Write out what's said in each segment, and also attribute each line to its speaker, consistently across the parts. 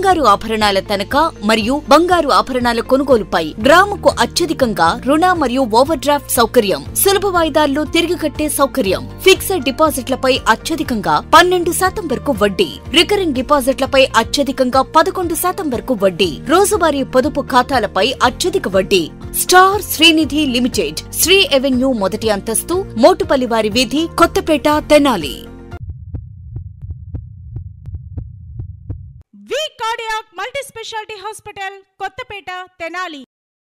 Speaker 1: బంగారు ఆభరణాల తనఖా మరియు బంగారు ఆభరణాల కొనుగోలుపై గ్రాముకు అత్యధికంగా రుణ మరియు ఓవర్ డ్రాఫ్ట్ సౌకర్యం సులభ వాయిదాల్లో తిరిగి కట్టే సౌకర్యం ఫిక్స్డ్ డిపాజిట్లపై అత్యధికంగా పన్నెండు శాతం వరకు వడ్డీ రికరింగ్ డిపాజిట్లపై అత్యధికంగా పదకొండు శాతం వరకు వడ్డీ రోజువారీ పొదుపు ఖాతాలపై అత్యధిక వడ్డీ star Srinidhi limited Sri avenue మొదటి అంతస్తు మోటుపల్లివారి వీధి Kothapeta Tenali
Speaker 2: V cardiac multi speciality hospital Kothapeta Tenali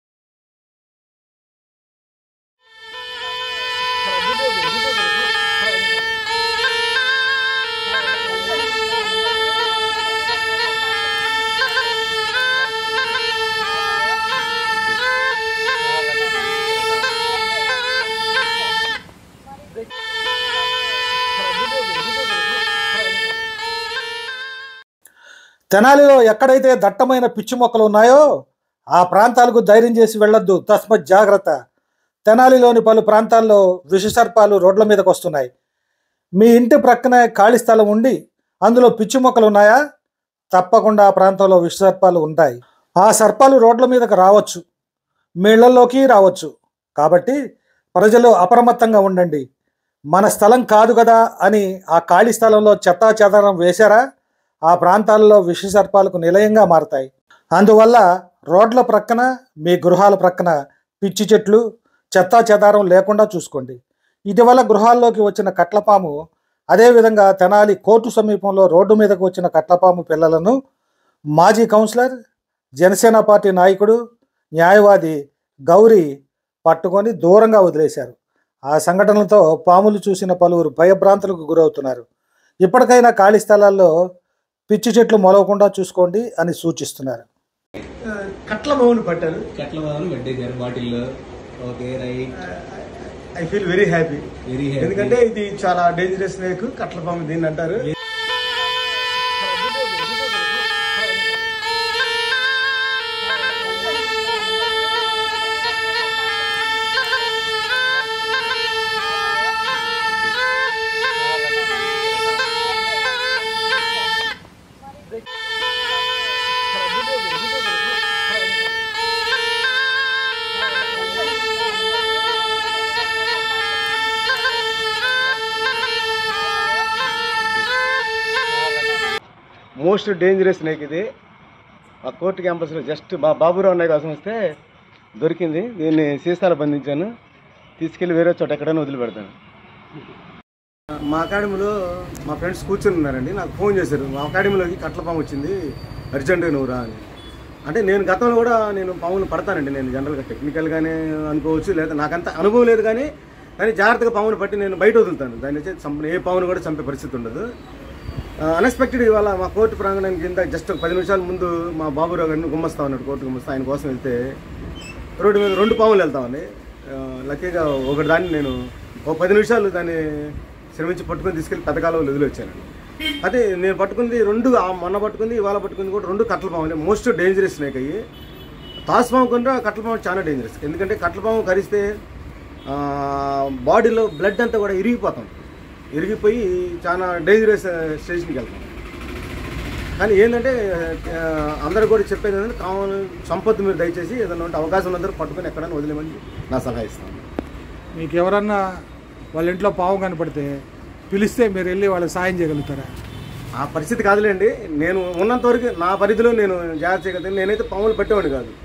Speaker 3: తెనాలిలో ఎక్కడైతే దట్టమైన పిచ్చి మొక్కలు ఉన్నాయో ఆ ప్రాంతాలకు ధైర్యం చేసి వెళ్ళొద్దు తస్మత్ జాగ్రత్త తెనాలిలోని పలు ప్రాంతాల్లో విషసర్పాలు రోడ్ల మీదకు వస్తున్నాయి మీ ఇంటి ప్రక్కనే ఖాళీ స్థలం ఉండి అందులో పిచ్చి మొక్కలు ఉన్నాయా తప్పకుండా ఆ ప్రాంతంలో విషసర్పాలు ఉంటాయి ఆ సర్పాలు రోడ్ల మీదకు రావచ్చు మీ ఇళ్లలోకి రావచ్చు కాబట్టి ప్రజలు అప్రమత్తంగా ఉండండి మన స్థలం కాదు కదా అని ఆ ఖాళీ స్థలంలో చెత్తా చెదారం వేశారా ఆ ప్రాంతాల్లో విషసర్పాలకు నిలయంగా మారతాయి అందువల్ల రోడ్ల ప్రక్కన మీ గృహాల ప్రక్కన పిచ్చి చెట్లు చెత్తా చెదారం లేకుండా చూసుకోండి ఇటీవల గృహాల్లోకి వచ్చిన కట్లపాము అదేవిధంగా తెనాలి కోర్టు సమీపంలో రోడ్డు మీదకు వచ్చిన కట్లపాము పిల్లలను మాజీ కౌన్సిలర్ జనసేన పార్టీ నాయకుడు న్యాయవాది గౌరీ పట్టుకొని దూరంగా వదిలేశారు ఆ సంఘటనలతో పాములు చూసిన పలువురు భయభ్రాంతులకు గురవుతున్నారు ఇప్పటికైనా ఖాళీ స్థలాల్లో పిచ్చి చెట్లు మొలవకుండా చూసుకోండి అని సూచిస్తున్నారు
Speaker 4: కట్ల మౌని పట్టారు
Speaker 5: కట్ల బాగా పెట్టేశారు బాటిల్లో okay right
Speaker 4: I feel very happy
Speaker 5: very happy
Speaker 4: ఎందుకంటే ఇది చాలా డేంజరస్ స్నేక్ కట్ల పాము దీన్ని అంటారు మోస్ట్ డేంజరస్ స్నేక్ ఇది మా కోర్టు క్యాంపస్లో జస్ట్ మా బాబురావు అన్నయ్య కోసం వస్తే దొరికింది దీన్ని సీసాలు బంధించాను తీసుకెళ్ళి వేరే చోట ఎక్కడైనా వదిలిపెడతాను మా అకాడమీలో మా ఫ్రెండ్స్ కూర్చొని ఉన్నారండి నాకు ఫోన్ చేశారు మా అకాడమీలోకి కట్ల పాము వచ్చింది అర్జెంటుగా నువ్వు రా అని అంటే నేను గతంలో కూడా నేను పాములు పడతానండి నేను జనరల్గా టెక్నికల్గానే అనుకోవచ్చు లేదా నాకంత అనుభవం లేదు కానీ కానీ జాగ్రత్తగా పామును పట్టి నేను బయట వదులుతాను దాన్ని వచ్చి చంప ఏ పామును కూడా చంపే పరిస్థితి ఉండదు అన్ఎక్స్పెక్టెడ్ ఇవాళ మా కోర్టు ప్రాంగణానికి కింద జస్ట్ ఒక పది నిమిషాల ముందు మా బాబురావు గారిని గుమ్మస్తా ఉన్నాడు కోర్టు గుమ్మస్తా ఆయన కోసం వెళ్తే రోడ్డు మీద రెండు పాములు వెళ్తామండి ఆ, లక్కీగా ఒకటి దాన్ని నేను ఒక పది నిమిషాలు దాన్ని శ్రమించి పట్టుకొని తీసుకెళ్ళి పెద్ద కాలువలో వదిలి వచ్చానండి అదే నేను పట్టుకుంది రెండు ఆ మొన్న పట్టుకుంది ఇవాళ పట్టుకుంది కూడా రెండు కట్టల పాములే మోస్ట్ డేంజరస్ స్నేక్ అయ్యి తాసుపాము కంటే కట్టల పాము చాలా డేంజరస్ ఎందుకంటే కట్టల పాము కరిస్తే ఆ, బాడీలో బ్లడ్ అంతా కూడా ఇరిగిపోతాం ఇరిగిపోయి చాలా డేంజరస్ స్టేషన్కి వెళ్తాం కానీ ఏంటంటే ఆ, అందరూ కూడా చెప్పేది ఏంటంటే కావాలి సంపత్తు మీరు దయచేసి ఏదైనా ఉంటే అవకాశం ఉన్నందరూ పట్టుకొని ఎక్కడైనా వదిలేమని నా సలహా ఇస్తాను
Speaker 6: మీకు ఎవరన్నా వాళ్ళ ఇంట్లో పాము కనపడితే పిలిస్తే మీరు వెళ్ళి వాళ్ళకి సాయం చేయగలుగుతారా
Speaker 4: ఆ పరిస్థితి కాదులేండి నేను ఉన్నంత వరకు నా పరిధిలో నేను జాగ్రత్త చేయగలుగుతాను నేనైతే పాములు పట్టేవాడిని కాదు